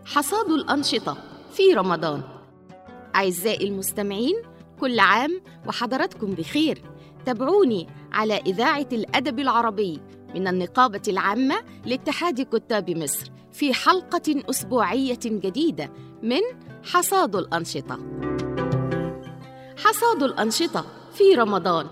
حصاد الأنشطة في رمضان أعزائي المستمعين كل عام وحضراتكم بخير تابعوني على إذاعة الأدب العربي من النقابة العامة لاتحاد كتاب مصر في حلقة أسبوعية جديدة من حصاد الأنشطة حصاد الأنشطة في رمضان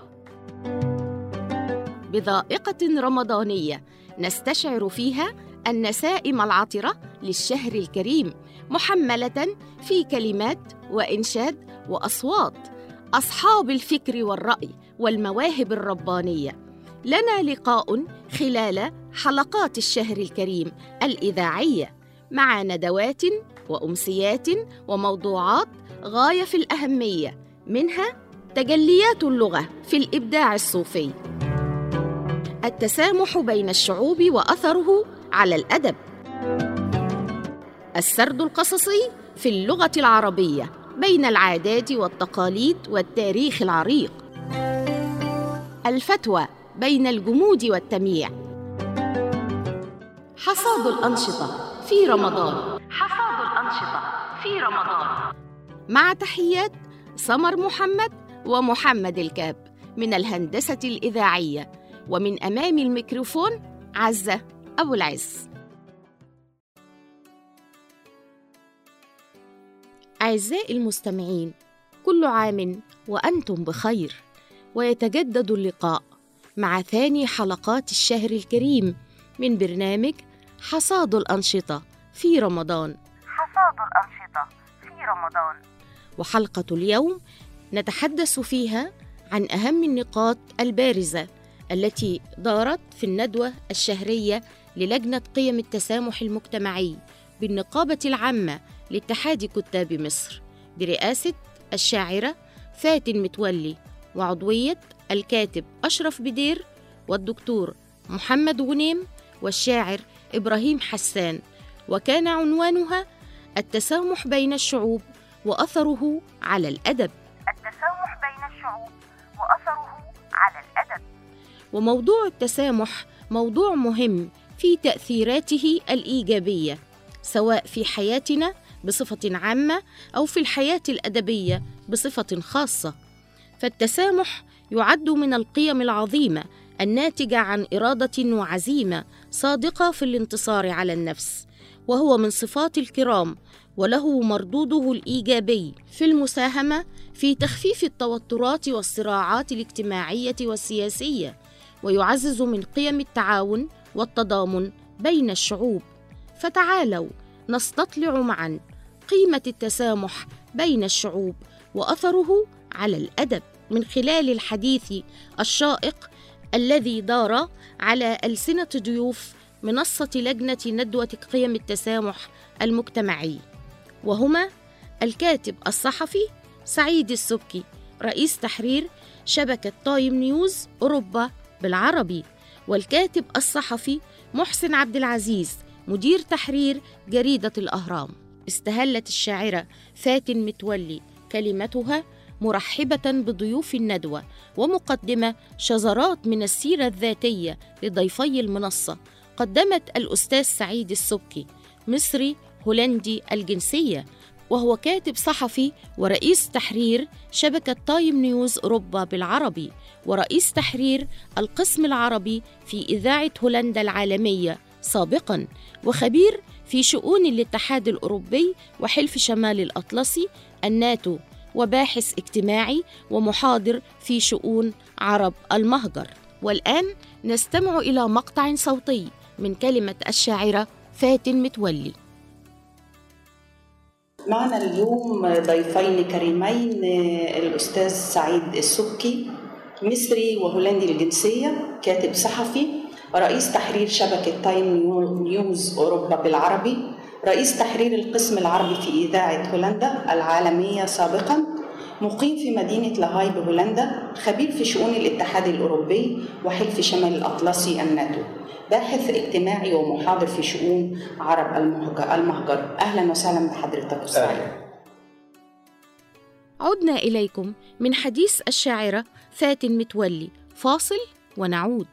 بذائقة رمضانية نستشعر فيها النسائم العطرة للشهر الكريم محملة في كلمات وإنشاد وأصوات أصحاب الفكر والرأي والمواهب الربانية لنا لقاء خلال حلقات الشهر الكريم الإذاعية مع ندوات وأمسيات وموضوعات غاية في الأهمية منها تجليات اللغة في الإبداع الصوفي التسامح بين الشعوب وأثره على الأدب السرد القصصي في اللغة العربية بين العادات والتقاليد والتاريخ العريق الفتوى بين الجمود والتمييع حصاد الأنشطة في رمضان حصاد الأنشطة في رمضان مع تحيات سمر محمد ومحمد الكاب من الهندسة الإذاعية ومن أمام الميكروفون عزة أبو العز أعزائي المستمعين كل عام وأنتم بخير ويتجدد اللقاء مع ثاني حلقات الشهر الكريم من برنامج حصاد الأنشطة في رمضان حصاد الأنشطة في رمضان وحلقة اليوم نتحدث فيها عن أهم النقاط البارزة التي دارت في الندوة الشهرية للجنة قيم التسامح المجتمعي بالنقابة العامة لاتحاد كتاب مصر برئاسة الشاعرة فاتن متولي وعضوية الكاتب أشرف بدير والدكتور محمد غنيم والشاعر إبراهيم حسان وكان عنوانها التسامح بين الشعوب وأثره على الأدب التسامح بين الشعوب وأثره على الأدب وموضوع التسامح موضوع مهم في تأثيراته الإيجابية سواء في حياتنا بصفة عامة أو في الحياة الأدبية بصفة خاصة فالتسامح يعد من القيم العظيمة الناتجة عن إرادة وعزيمة صادقة في الانتصار على النفس وهو من صفات الكرام وله مردوده الإيجابي في المساهمة في تخفيف التوترات والصراعات الاجتماعية والسياسية ويعزز من قيم التعاون والتضامن بين الشعوب فتعالوا نستطلع معا قيمة التسامح بين الشعوب وأثره على الأدب من خلال الحديث الشائق الذي دار على ألسنة ضيوف منصة لجنة ندوة قيم التسامح المجتمعي وهما الكاتب الصحفي سعيد السبكي رئيس تحرير شبكة تايم نيوز أوروبا بالعربي والكاتب الصحفي محسن عبد العزيز مدير تحرير جريدة الأهرام استهلت الشاعرة فاتن متولي كلمتها مرحبة بضيوف الندوة ومقدمة شذرات من السيرة الذاتية لضيفي المنصة قدمت الأستاذ سعيد السبكي مصري هولندي الجنسية وهو كاتب صحفي ورئيس تحرير شبكة تايم نيوز أوروبا بالعربي ورئيس تحرير القسم العربي في إذاعة هولندا العالمية سابقا وخبير في شؤون الاتحاد الأوروبي وحلف شمال الأطلسي الناتو وباحث اجتماعي ومحاضر في شؤون عرب المهجر والآن نستمع إلى مقطع صوتي من كلمة الشاعرة فاتن متولي معنا اليوم ضيفين كريمين الأستاذ سعيد السبكي مصري وهولندي الجنسية كاتب صحفي رئيس تحرير شبكة تايم نيوز أوروبا بالعربي رئيس تحرير القسم العربي في إذاعة هولندا العالمية سابقا مقيم في مدينة لاهاي بهولندا خبير في شؤون الاتحاد الأوروبي وحلف شمال الأطلسي الناتو باحث اجتماعي ومحاضر في شؤون عرب المهجر أهلا وسهلا بحضرتك أستاذ عدنا إليكم من حديث الشاعرة فاتن متولي فاصل ونعود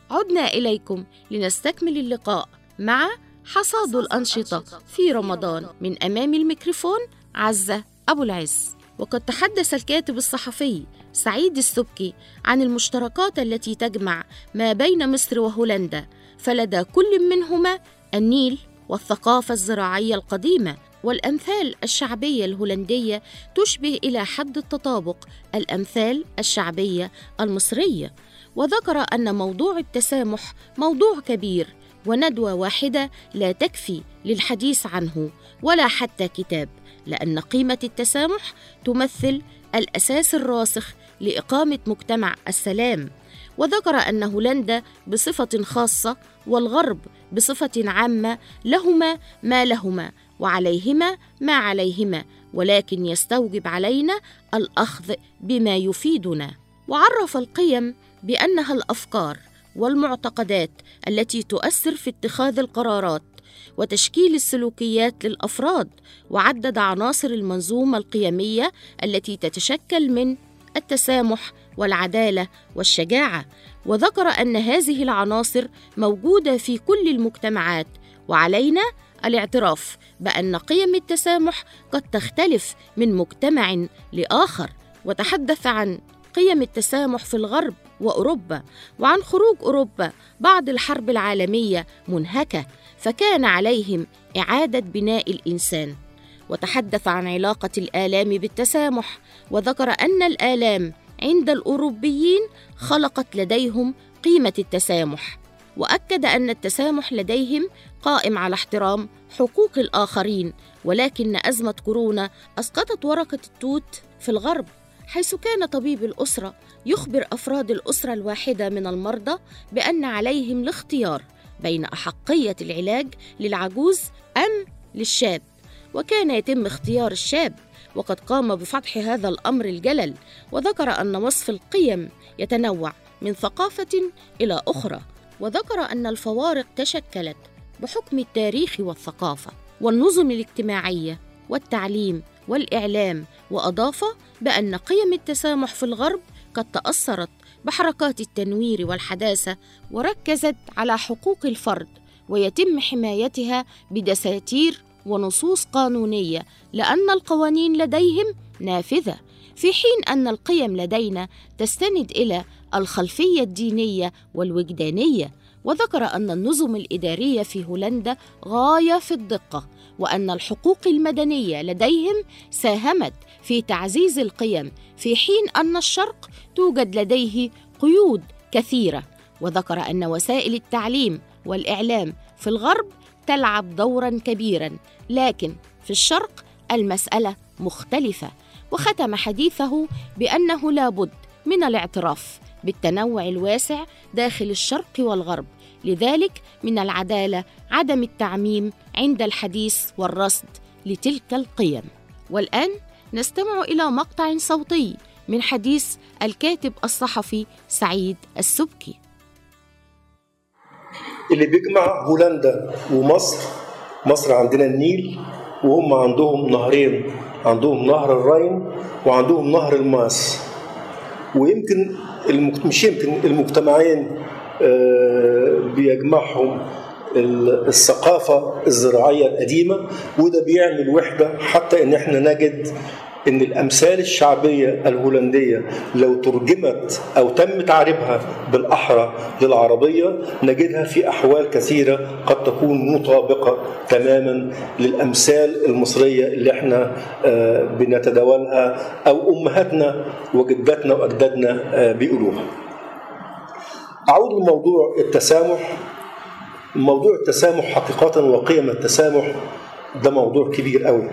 عدنا إليكم لنستكمل اللقاء مع حصاد الأنشطة في رمضان من أمام الميكروفون عزة أبو العز وقد تحدث الكاتب الصحفي سعيد السبكي عن المشتركات التي تجمع ما بين مصر وهولندا فلدى كل منهما النيل والثقافة الزراعية القديمة والأمثال الشعبية الهولندية تشبه إلى حد التطابق الأمثال الشعبية المصرية وذكر أن موضوع التسامح موضوع كبير وندوة واحدة لا تكفي للحديث عنه ولا حتى كتاب لأن قيمة التسامح تمثل الأساس الراسخ لإقامة مجتمع السلام وذكر أن هولندا بصفة خاصة والغرب بصفة عامة لهما ما لهما وعليهما ما عليهما ولكن يستوجب علينا الأخذ بما يفيدنا وعرف القيم بأنها الأفكار والمعتقدات التي تؤثر في اتخاذ القرارات وتشكيل السلوكيات للافراد وعدد عناصر المنظومه القيميه التي تتشكل من التسامح والعداله والشجاعه وذكر ان هذه العناصر موجوده في كل المجتمعات وعلينا الاعتراف بان قيم التسامح قد تختلف من مجتمع لاخر وتحدث عن قيم التسامح في الغرب واوروبا وعن خروج اوروبا بعد الحرب العالميه منهكه فكان عليهم اعاده بناء الانسان وتحدث عن علاقه الالام بالتسامح وذكر ان الالام عند الاوروبيين خلقت لديهم قيمه التسامح واكد ان التسامح لديهم قائم على احترام حقوق الاخرين ولكن ازمه كورونا اسقطت ورقه التوت في الغرب حيث كان طبيب الاسره يخبر افراد الاسره الواحده من المرضى بان عليهم الاختيار بين احقيه العلاج للعجوز ام للشاب وكان يتم اختيار الشاب وقد قام بفتح هذا الامر الجلل وذكر ان وصف القيم يتنوع من ثقافه الى اخرى وذكر ان الفوارق تشكلت بحكم التاريخ والثقافه والنظم الاجتماعيه والتعليم والاعلام واضاف بان قيم التسامح في الغرب قد تاثرت بحركات التنوير والحداثه وركزت على حقوق الفرد ويتم حمايتها بدساتير ونصوص قانونيه لان القوانين لديهم نافذه في حين ان القيم لدينا تستند الى الخلفيه الدينيه والوجدانيه وذكر ان النظم الاداريه في هولندا غايه في الدقه وان الحقوق المدنيه لديهم ساهمت في تعزيز القيم في حين ان الشرق توجد لديه قيود كثيره وذكر ان وسائل التعليم والاعلام في الغرب تلعب دورا كبيرا لكن في الشرق المساله مختلفه وختم حديثه بانه لابد من الاعتراف بالتنوع الواسع داخل الشرق والغرب لذلك من العداله عدم التعميم عند الحديث والرصد لتلك القيم والان نستمع الى مقطع صوتي من حديث الكاتب الصحفي سعيد السبكي اللي بيجمع هولندا ومصر مصر عندنا النيل وهم عندهم نهرين عندهم نهر الراين وعندهم نهر الماس ويمكن المك... مش يمكن المجتمعين آه، بيجمعهم ال- الثقافة الزراعية القديمة وده بيعمل وحدة حتى إن إحنا نجد إن الأمثال الشعبية الهولندية لو ترجمت أو تم تعريبها بالأحرى للعربية نجدها في أحوال كثيرة قد تكون مطابقة تماما للأمثال المصرية اللي إحنا آه، بنتداولها أو أمهاتنا وجداتنا وأجدادنا آه، بيقولوها. أعود لموضوع التسامح موضوع التسامح حقيقة وقيم التسامح ده موضوع كبير قوي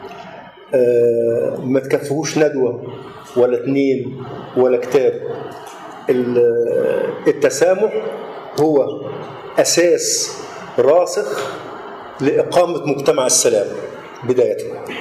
آه، ما تكفيهوش ندوة ولا اتنين ولا كتاب ال- التسامح هو أساس راسخ لإقامة مجتمع السلام بداية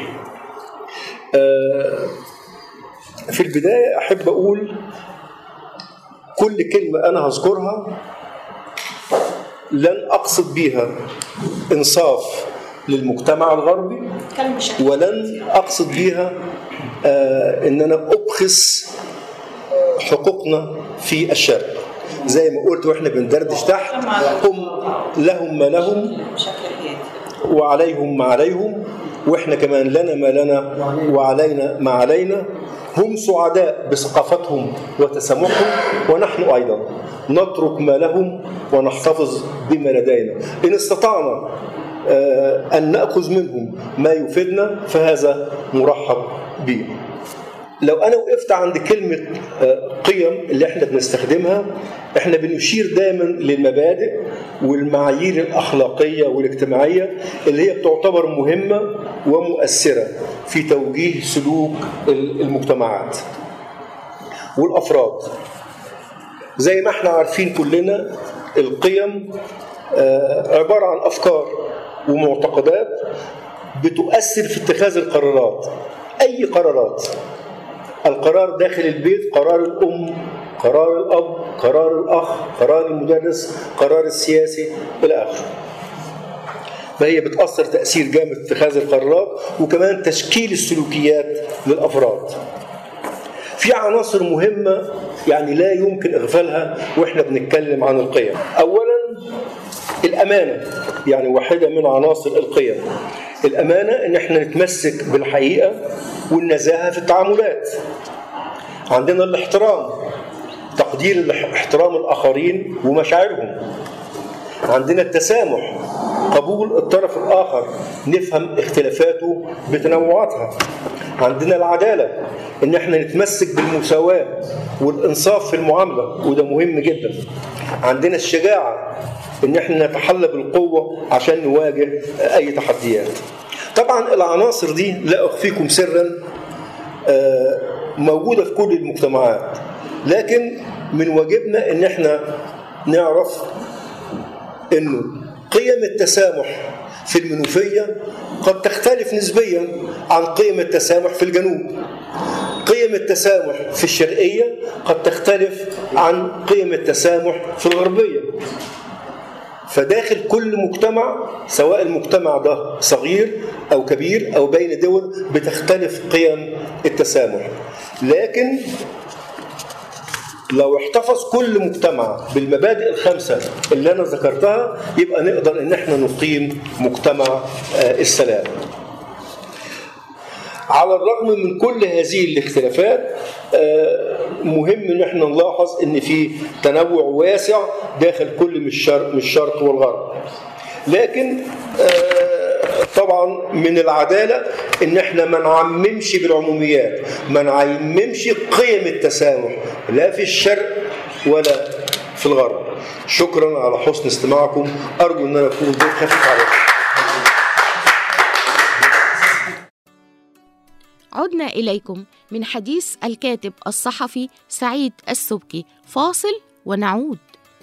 آه، في البداية أحب أقول كل كلمة أنا هذكرها لن أقصد بيها إنصاف للمجتمع الغربي كلام بشكل ولن أقصد بيها آه إن أنا أبخس حقوقنا في الشرق زي ما قلت واحنا بندردش تحت هم لهم ما لهم بشكل هادي وعليهم ما عليهم واحنا كمان لنا ما لنا وعلينا ما علينا هم سعداء بثقافتهم وتسامحهم ونحن ايضا نترك ما لهم ونحتفظ بما لدينا ان استطعنا آه، ان ناخذ منهم ما يفيدنا فهذا مرحب به لو انا وقفت عند كلمه آه، قيم اللي احنا بنستخدمها احنا بنشير دايما للمبادئ والمعايير الاخلاقيه والاجتماعيه اللي هي بتعتبر مهمه ومؤثره في توجيه سلوك المجتمعات والافراد زي ما احنا عارفين كلنا القيم آه، عباره عن افكار ومعتقدات بتؤثر في اتخاذ القرارات اي قرارات القرار داخل البيت قرار الأم قرار الأب قرار الأخ قرار المدرس قرار السياسي إلى آخره فهي بتأثر تأثير جامد في اتخاذ القرارات وكمان تشكيل السلوكيات للأفراد في عناصر مهمة يعني لا يمكن إغفالها وإحنا بنتكلم عن القيم أولا الأمانة يعني واحدة من عناصر القيم الأمانة إن إحنا نتمسك بالحقيقة والنزاهة في التعاملات عندنا الاحترام تقدير الاح- احترام الآخرين ومشاعرهم عندنا التسامح قبول الطرف الآخر نفهم اختلافاته بتنوعاتها عندنا العدالة إن احنا نتمسك بالمساواة والإنصاف في المعاملة وده مهم جدا عندنا الشجاعة إن احنا نتحلى بالقوة عشان نواجه أي تحديات طبعا العناصر دي لا أخفيكم سرا آه، موجودة في كل المجتمعات لكن من واجبنا إن احنا نعرف انه قيم التسامح في المنوفيه قد تختلف نسبيا عن قيم التسامح في الجنوب قيم التسامح في الشرقيه قد تختلف عن قيم التسامح في الغربيه فداخل كل مجتمع سواء المجتمع ده صغير او كبير او بين دول بتختلف قيم التسامح لكن لو احتفظ كل مجتمع بالمبادئ الخمسة اللي أنا ذكرتها يبقى نقدر إن احنا نقيم مجتمع آه، السلام على الرغم من كل هذه الاختلافات آه، مهم ان احنا نلاحظ ان في تنوع واسع داخل كل من الشرق من الشرق والغرب لكن آه، طبعا من العداله ان احنا ما نعممش بالعموميات ما نعممش قيم التسامح لا في الشرق ولا في الغرب شكرا على حسن استماعكم ارجو ان انا اكون ضيف خفيف عليكم عدنا إليكم من حديث الكاتب الصحفي سعيد السبكي فاصل ونعود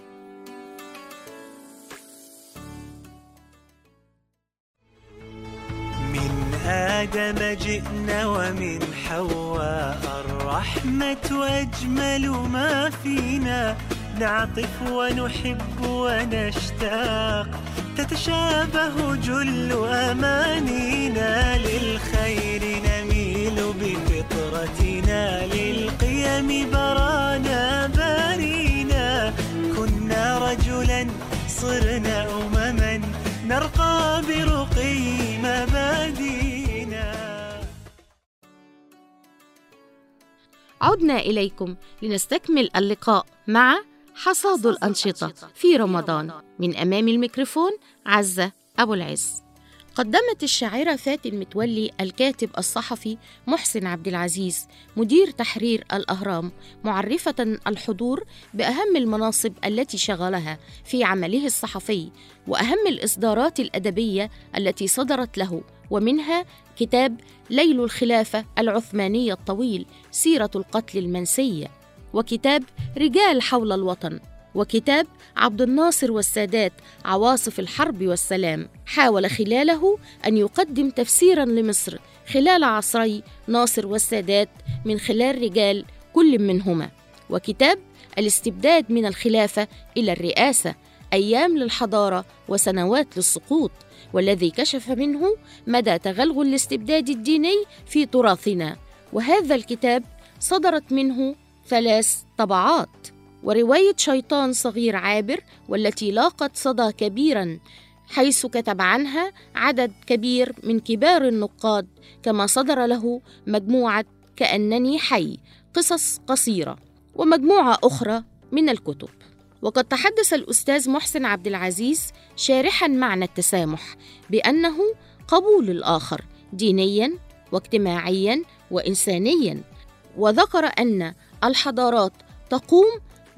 من آدم جئنا ومن حواء الرحمة وأجمل ما فينا نعطف ونحب ونشتاق تتشابه جل أمانينا للخير نميل بفطرتنا للقيم برانا بارينا كنا رجلا صرنا أمما نرقى برقي مبادينا عدنا إليكم لنستكمل اللقاء مع حصاد الأنشطة في رمضان من أمام الميكروفون عزة أبو العز قدمت الشاعرة فاتن متولي الكاتب الصحفي محسن عبد العزيز مدير تحرير الأهرام معرفة الحضور بأهم المناصب التي شغلها في عمله الصحفي وأهم الإصدارات الأدبية التي صدرت له ومنها كتاب ليل الخلافة العثمانية الطويل سيرة القتل المنسية وكتاب رجال حول الوطن وكتاب عبد الناصر والسادات عواصف الحرب والسلام حاول خلاله ان يقدم تفسيرا لمصر خلال عصري ناصر والسادات من خلال رجال كل منهما وكتاب الاستبداد من الخلافه الى الرئاسه ايام للحضاره وسنوات للسقوط والذي كشف منه مدى تغلغل الاستبداد الديني في تراثنا وهذا الكتاب صدرت منه ثلاث طبعات ورواية شيطان صغير عابر والتي لاقت صدى كبيرا حيث كتب عنها عدد كبير من كبار النقاد كما صدر له مجموعة كأنني حي قصص قصيرة ومجموعة أخرى من الكتب وقد تحدث الأستاذ محسن عبد العزيز شارحا معنى التسامح بأنه قبول الآخر دينيا واجتماعيا وإنسانيا وذكر أن الحضارات تقوم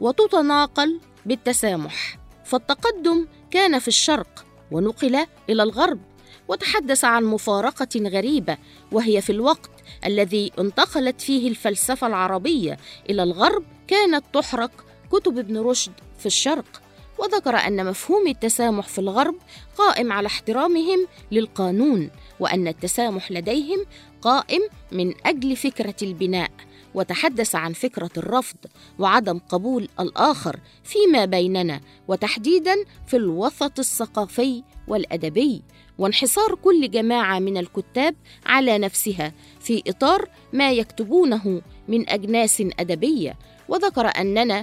وتتناقل بالتسامح فالتقدم كان في الشرق ونقل الى الغرب وتحدث عن مفارقه غريبه وهي في الوقت الذي انتقلت فيه الفلسفه العربيه الى الغرب كانت تحرق كتب ابن رشد في الشرق وذكر ان مفهوم التسامح في الغرب قائم على احترامهم للقانون وان التسامح لديهم قائم من اجل فكره البناء وتحدث عن فكره الرفض وعدم قبول الاخر فيما بيننا وتحديدا في الوسط الثقافي والادبي وانحصار كل جماعه من الكتاب على نفسها في اطار ما يكتبونه من اجناس ادبيه وذكر اننا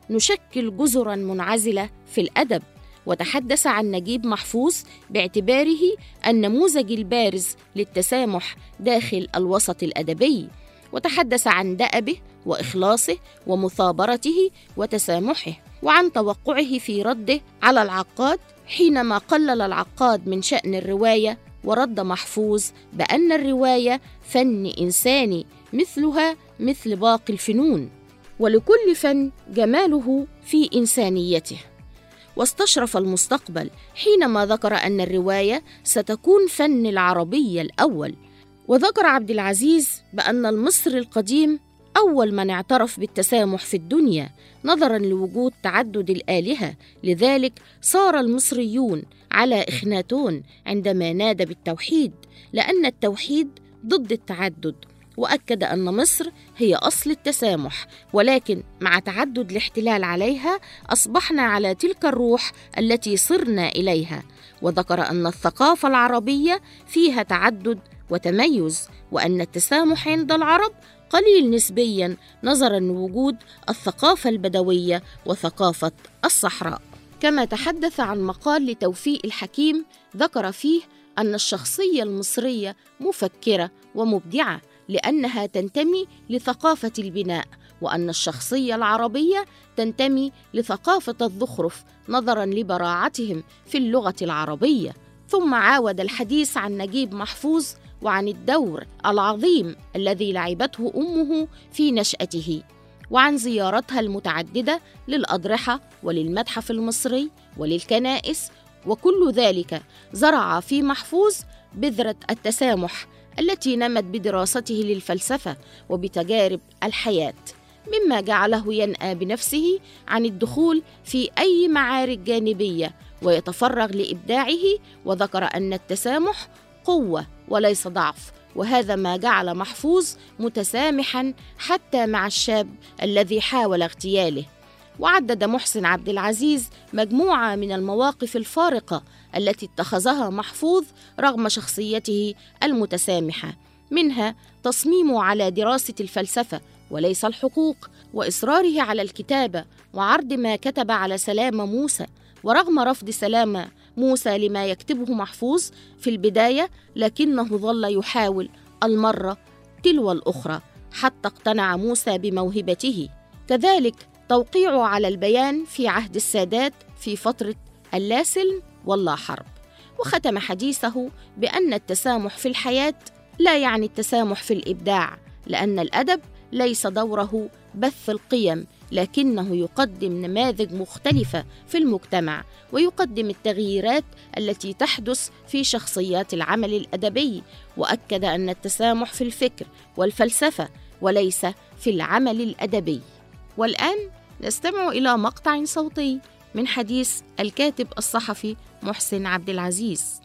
نشكل جزرا منعزله في الادب وتحدث عن نجيب محفوظ باعتباره النموذج البارز للتسامح داخل الوسط الادبي وتحدث عن دأبه وإخلاصه ومثابرته وتسامحه وعن توقعه في رده على العقاد حينما قلل العقاد من شأن الرواية ورد محفوظ بأن الرواية فن إنساني مثلها مثل باقي الفنون ولكل فن جماله في إنسانيته واستشرف المستقبل حينما ذكر أن الرواية ستكون فن العربية الأول وذكر عبد العزيز بأن المصري القديم أول من اعترف بالتسامح في الدنيا نظرا لوجود تعدد الآلهة لذلك صار المصريون على إخناتون عندما نادى بالتوحيد لأن التوحيد ضد التعدد واكد ان مصر هي اصل التسامح ولكن مع تعدد الاحتلال عليها اصبحنا على تلك الروح التي صرنا اليها وذكر ان الثقافه العربيه فيها تعدد وتميز وان التسامح عند العرب قليل نسبيا نظرا لوجود الثقافه البدويه وثقافه الصحراء كما تحدث عن مقال لتوفيق الحكيم ذكر فيه ان الشخصيه المصريه مفكره ومبدعه لانها تنتمي لثقافه البناء وان الشخصيه العربيه تنتمي لثقافه الزخرف نظرا لبراعتهم في اللغه العربيه ثم عاود الحديث عن نجيب محفوظ وعن الدور العظيم الذي لعبته امه في نشاته وعن زيارتها المتعدده للاضرحه وللمتحف المصري وللكنائس وكل ذلك زرع في محفوظ بذره التسامح التي نمت بدراسته للفلسفه وبتجارب الحياه مما جعله ينأى بنفسه عن الدخول في أي معارك جانبية ويتفرغ لإبداعه وذكر أن التسامح قوة وليس ضعف وهذا ما جعل محفوظ متسامحا حتى مع الشاب الذي حاول اغتياله وعدد محسن عبد العزيز مجموعه من المواقف الفارقه التي اتخذها محفوظ رغم شخصيته المتسامحه منها تصميمه على دراسه الفلسفه وليس الحقوق واصراره على الكتابه وعرض ما كتب على سلام موسى ورغم رفض سلام موسى لما يكتبه محفوظ في البدايه لكنه ظل يحاول المره تلو الاخرى حتى اقتنع موسى بموهبته كذلك توقيعه على البيان في عهد السادات في فتره اللاسلم واللا حرب وختم حديثه بان التسامح في الحياه لا يعني التسامح في الابداع لان الادب ليس دوره بث القيم لكنه يقدم نماذج مختلفه في المجتمع ويقدم التغييرات التي تحدث في شخصيات العمل الادبي واكد ان التسامح في الفكر والفلسفه وليس في العمل الادبي والان نستمع الى مقطع صوتي من حديث الكاتب الصحفي محسن عبد العزيز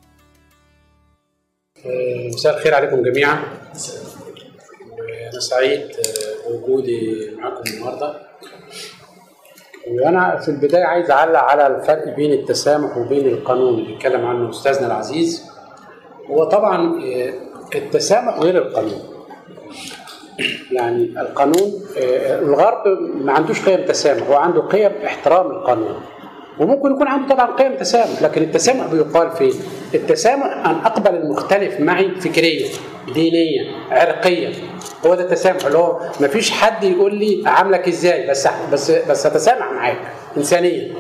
مساء الخير عليكم جميعا انا سعيد بوجودي معاكم النهارده وانا في البدايه عايز اعلق على الفرق بين التسامح وبين القانون اللي بيتكلم عنه استاذنا العزيز هو طبعا التسامح غير القانون يعني القانون آه، الغرب ما عندوش قيم تسامح هو عنده قيم احترام القانون وممكن يكون عنده طبعا قيم تسامح لكن التسامح بيقال فيه التسامح ان اقبل المختلف معي فكريا دينيا عرقيا هو ده التسامح اللي هو ما فيش حد يقول لي اعاملك ازاي بس بس بس اتسامح معاك انسانيا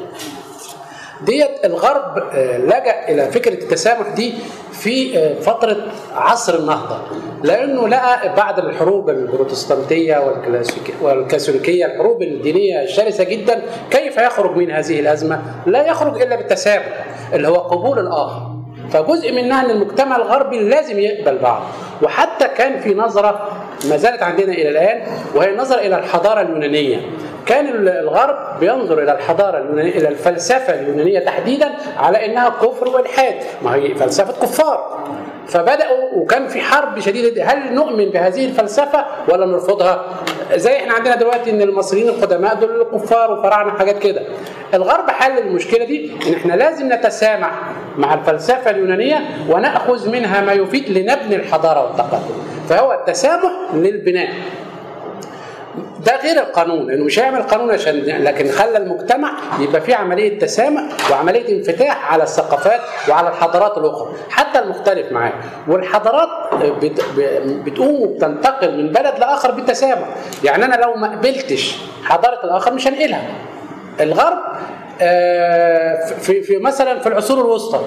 ديت الغرب آه، لجأ إلى فكرة التسامح دي في آه، فترة عصر النهضة لأنه لقى بعد الحروب البروتستانتية والكلاسيك- والكاثوليكية الحروب الدينية الشرسة جدا كيف يخرج من هذه الأزمة؟ لا يخرج إلا بالتسامح اللي هو قبول الآخر فجزء منها ان المجتمع الغربي لازم يقبل بعض وحتى كان في نظره ما زالت عندنا الى الان وهي النظره الى الحضاره اليونانيه كان الغرب بينظر الى الحضاره اليونانيه الى الفلسفه اليونانيه تحديدا على انها كفر والحاد ما هي فلسفه كفار فبداوا وكان في حرب شديده هل نؤمن بهذه الفلسفه ولا نرفضها زي احنا عندنا دلوقتي ان المصريين القدماء دول كفار وفراعنه حاجات كده الغرب حل المشكله دي ان احنا لازم نتسامح مع الفلسفه اليونانيه وناخذ منها ما يفيد لنبني الحضاره والتقدم فهو التسامح للبناء ده غير القانون لانه مش هيعمل قانون عشان لكن خلى المجتمع يبقى فيه عمليه تسامح وعمليه انفتاح على الثقافات وعلى الحضارات الاخرى حتى المختلف معاه والحضارات بت- ب- بتقوم وبتنتقل من بلد لاخر بالتسامح يعني انا لو ما قبلتش حضاره الاخر مش هنقلها الغرب آه، في في مثلا في العصور الوسطى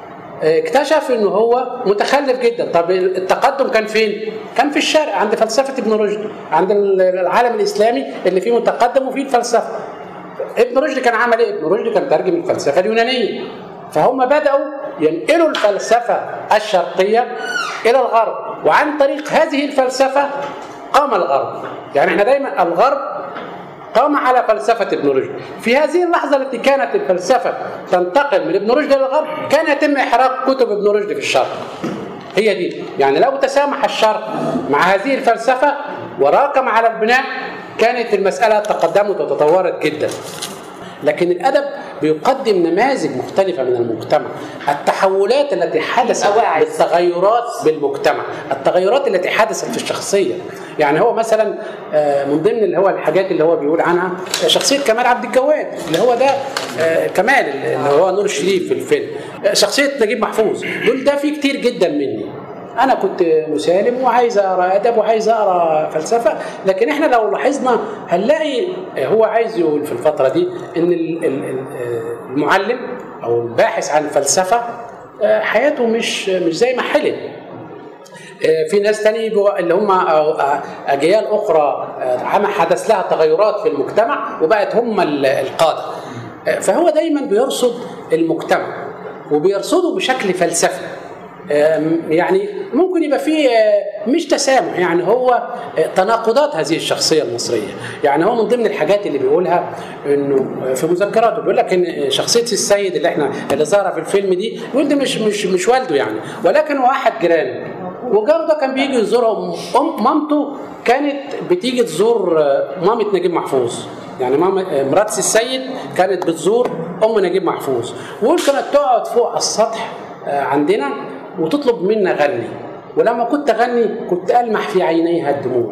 اكتشف انه هو متخلف جدا طب التقدم كان فين كان في الشرق عند فلسفه ابن رشد عند العالم الاسلامي اللي فيه متقدم وفيه الفلسفه ابن رشد كان عمل ايه ابن رشد كان ترجم الفلسفه اليونانيه فهم بداوا ينقلوا الفلسفه الشرقيه الى الغرب وعن طريق هذه الفلسفه قام الغرب يعني احنا دايما الغرب قام على فلسفة ابن رشد في هذه اللحظة التي كانت الفلسفة تنتقل من ابن رشد إلى الغرب كان يتم إحراق كتب ابن رشد في الشرق هي دي يعني لو تسامح الشرق مع هذه الفلسفة وراكم على البناء كانت المسألة تقدمت وتطورت جدا لكن الادب بيقدم نماذج مختلفه من المجتمع التحولات التي حدثت القواعد. بالتغيرات بالمجتمع التغيرات التي حدثت في الشخصيه يعني هو مثلا آه، من ضمن اللي هو الحاجات اللي هو بيقول عنها آه، شخصيه كمال عبد الجواد اللي هو ده آه، كمال اللي هو نور الشريف في الفيلم آه، شخصيه نجيب محفوظ دول ده فيه كتير جدا مني انا كنت مسالم وعايز اقرا ادب وعايز اقرا فلسفه لكن احنا لو لاحظنا هنلاقي هو عايز يقول في الفتره دي ان ال- ال- ال- المعلم او الباحث عن الفلسفه آه، حياته مش مش زي ما حلم آه، في ناس تاني بيبقوا- اللي هم آه، آه، اجيال اخرى آه، عم حدث لها تغيرات في المجتمع وبقت هم ال- القاده آه، فهو دايما بيرصد المجتمع وبيرصده بشكل فلسفي آم، يعني ممكن يبقى فيه آه، مش تسامح يعني هو آه، تناقضات هذه الشخصيه المصريه يعني هو من ضمن الحاجات اللي بيقولها انه آه، في مذكراته بيقول لك ان شخصيه السيد اللي احنا اللي ظاهره في الفيلم دي يقول ده مش مش مش والده يعني ولكن هو احد جيرانه وجاره ده كان بيجي يزورهم ام مامته كانت بتيجي تزور آه، مامه نجيب محفوظ يعني ماما آه، مرات السيد كانت بتزور ام نجيب محفوظ ويقول كانت تقعد فوق على السطح آه، عندنا وتطلب منا غني ولما كنت اغني كنت المح في عينيها الدموع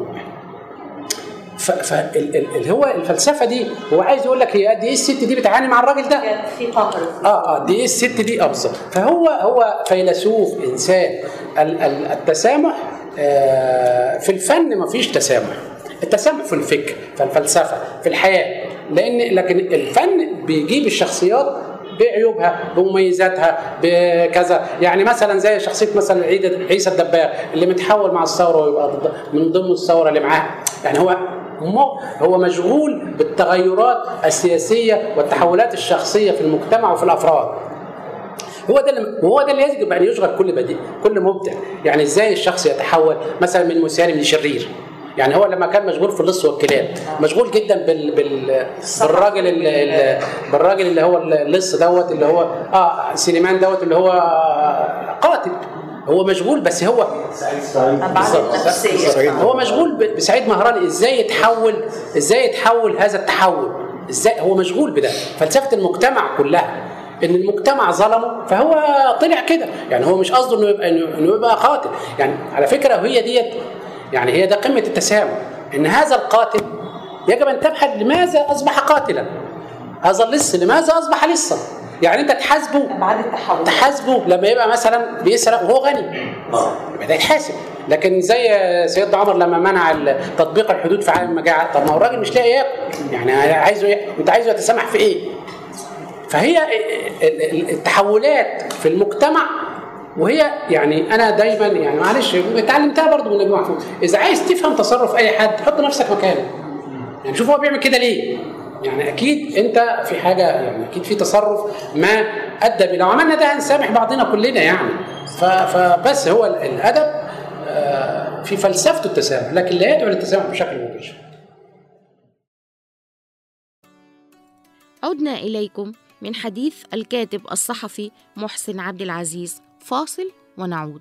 فاللي هو الفلسفه دي هو عايز يقول لك هي قد ايه الست دي بتعاني مع الراجل ده كان في قهر اه اه دي ايه الست دي ابسط فهو هو فيلسوف انسان ال- ال- التسامح آه في الفن ما فيش تسامح التسامح في الفكر في الفلسفه في الحياه لان لكن الفن بيجيب الشخصيات بعيوبها بمميزاتها بكذا يعني مثلا زي شخصيه مثلا عيد عيسى الدباغ اللي متحول مع الثوره ويبقى ضد- من ضمن الثوره اللي معاه يعني هو م- هو مشغول بالتغيرات السياسيه والتحولات الشخصيه في المجتمع وفي الافراد هو ده اللي وهو ده اللي يجب ان يشغل كل بديع كل مبدع يعني ازاي الشخص يتحول مثلا من مسالم لشرير يعني هو لما كان مشغول في اللص والكلاب مشغول جدا بال بال بالراجل ال- ال- بالراجل اللي هو اللص دوت اللي هو اه سليمان دوت اللي هو قاتل هو مشغول بس هو ابعاد النفسيه هو مشغول ب- بسعيد مهران ازاي يتحول ازاي يتحول هذا التحول ازاي هو مشغول بده فلسفه المجتمع كلها ان المجتمع ظلمه فهو طلع كده يعني هو مش قصده انه يبقى انه إنه يبقى قاتل يعني على فكره هي ديت يعني هي ده قمه التسامح ان هذا القاتل يجب ان تبحث لماذا اصبح قاتلا هذا اللص لماذا اصبح لصا يعني انت تحاسبه بعد التحول تحاسبه لما يبقى مثلا بيسرق وهو غني يبقى ده يتحاسب لكن زي سيدنا عمر لما منع ال- تطبيق الحدود في عالم المجاعه طب ما هو الراجل مش لاقي ياكل يعني عايزه ي- انت عايزه يتسامح في ايه؟ فهي ال- ال- التحولات في المجتمع وهي يعني انا دايما يعني معلش اتعلمتها برضه من نجم محفوظ اذا عايز تفهم تصرف اي حد حط نفسك مكانه يعني شوف هو بيعمل كده ليه يعني اكيد انت في حاجه يعني اكيد في تصرف ما ادى بيه لو عملنا ده هنسامح بعضنا كلنا يعني ف- فبس هو ال- الادب آه، في فلسفته التسامح لكن لا يدعو للتسامح بشكل مباشر عدنا إليكم من حديث الكاتب الصحفي محسن عبد العزيز فاصل ونعود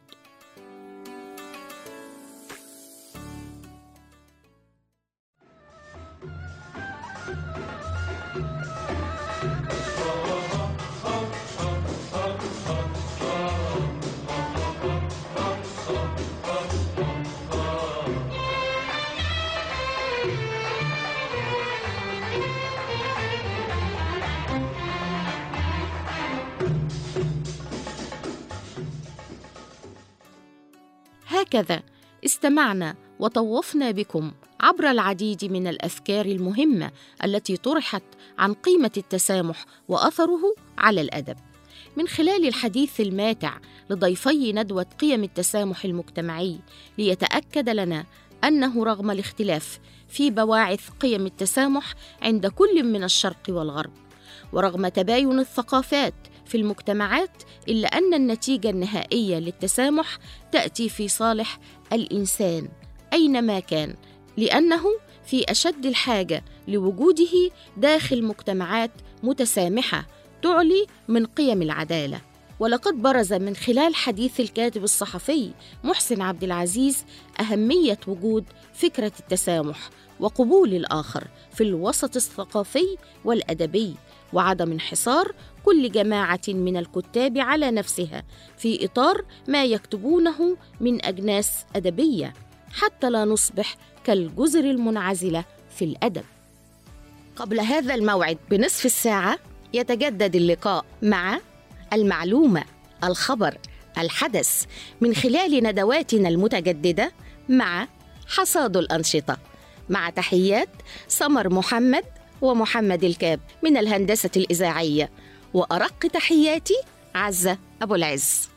هكذا استمعنا وطوفنا بكم عبر العديد من الافكار المهمه التي طرحت عن قيمه التسامح واثره على الادب من خلال الحديث الماتع لضيفي ندوه قيم التسامح المجتمعي ليتاكد لنا انه رغم الاختلاف في بواعث قيم التسامح عند كل من الشرق والغرب ورغم تباين الثقافات في المجتمعات الا ان النتيجه النهائيه للتسامح تاتي في صالح الانسان اينما كان لانه في اشد الحاجه لوجوده داخل مجتمعات متسامحه تعلي من قيم العداله ولقد برز من خلال حديث الكاتب الصحفي محسن عبد العزيز اهميه وجود فكره التسامح وقبول الاخر في الوسط الثقافي والادبي وعدم انحصار كل جماعه من الكتاب على نفسها في اطار ما يكتبونه من اجناس ادبيه حتى لا نصبح كالجزر المنعزله في الادب قبل هذا الموعد بنصف الساعه يتجدد اللقاء مع المعلومه الخبر الحدث من خلال ندواتنا المتجدده مع حصاد الانشطه مع تحيات سمر محمد ومحمد الكاب من الهندسه الاذاعيه وارق تحياتي عزه ابو العز